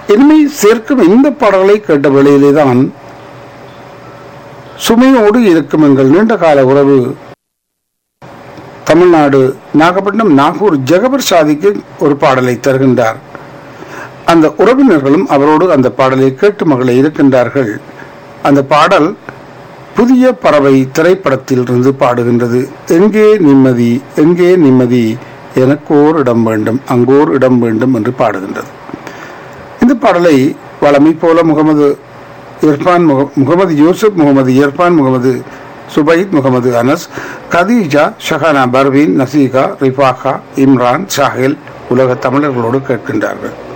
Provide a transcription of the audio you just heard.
இனிமை சேர்க்கும் இந்த பாடல்களை கேட்ட வேளையிலே தான் சுமையோடு இருக்கும் எங்கள் நீண்ட கால உறவு தமிழ்நாடு நாகப்பட்டினம் நாகூர் ஜெகபர் சாதிக்கு ஒரு பாடலை தருகின்றார் அந்த உறவினர்களும் அவரோடு அந்த பாடலை கேட்டு மகளை இருக்கின்றார்கள் அந்த பாடல் புதிய பறவை திரைப்படத்தில் இருந்து பாடுகின்றது எங்கே நிம்மதி எங்கே நிம்மதி எனக்கோர் இடம் வேண்டும் அங்கோர் இடம் வேண்டும் என்று பாடுகின்றது இந்த பாடலை வளமை போல முகமது இர்ஃபான் முக- முகமது யூசுப் முகமது இர்ஃபான் முகமது சுபைத் முகமது அனஸ் கதீஜா ஷஹானா பர்வீன் நசீகா ரிஃபாகா இம்ரான் சாஹில் உலக தமிழர்களோடு கேட்கின்றார்கள்